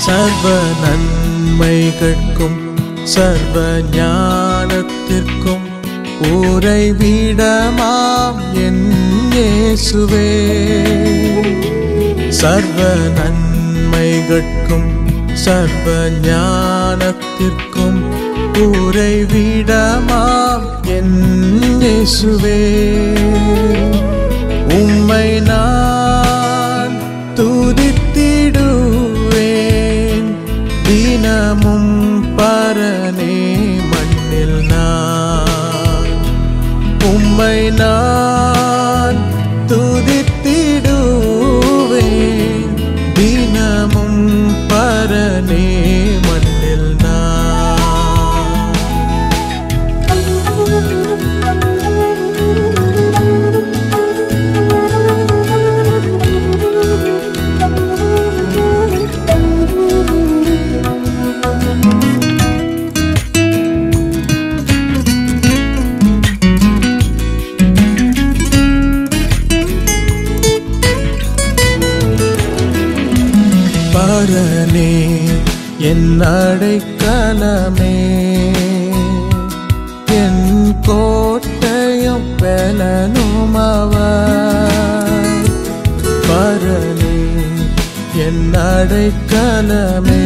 சர்வ நன்மைகட்கும் சர்வ ஞானத்திற்கும் உறைவிடமாம் என் இயேசுவே சர்வ நன்மைகட்கும் சர்வ ஞானத்திற்கும் உறைவிடமாம் என் இயேசுவே உம்மை நான் துதித்திடுவேன் தினமும் பரனே மண்ணில் நான் உம்மை நான் துதித்திடுவேன் தினமும் பரனே மண்ணில் நான் பரனே என் அடைக்கலமே என் கோட்டையும் பலனும் அவர் பரனே என் அடைக்கலமே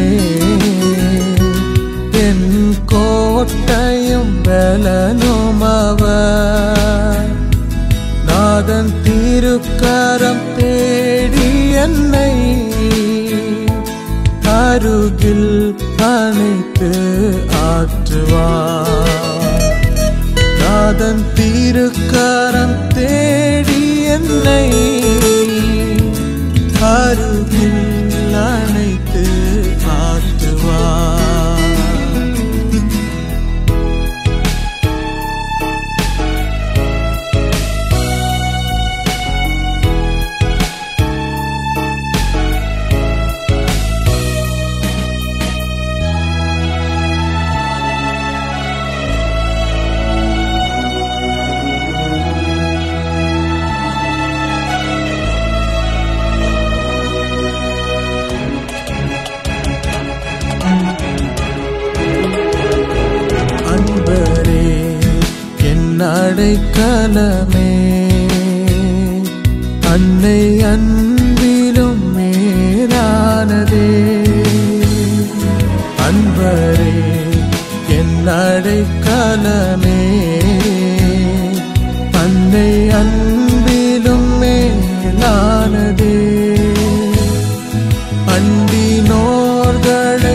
என் கோட்டையும் பலனும் அவர் நாதன் திருக்கரம் தேடி என்னை அருகில் அணைத்து ஆற்றுவார் நாதன் திருக்கரம் தேடி என்னை அருகில் அணைத்து ஆற்றுவார் அன்பரே என் அடைக்கலமே அன்னை அன்பிலும் மேலானதே அன்பரே என் அடைக்கலமே அன்னை அன்பிலும் மேலானதே அண்டினோர்களை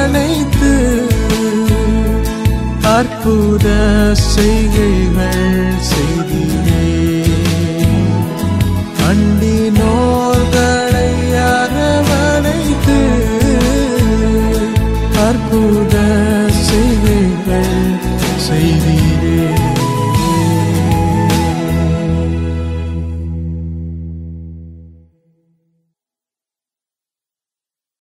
அரவணைத்து அற்புத செய்கைகள்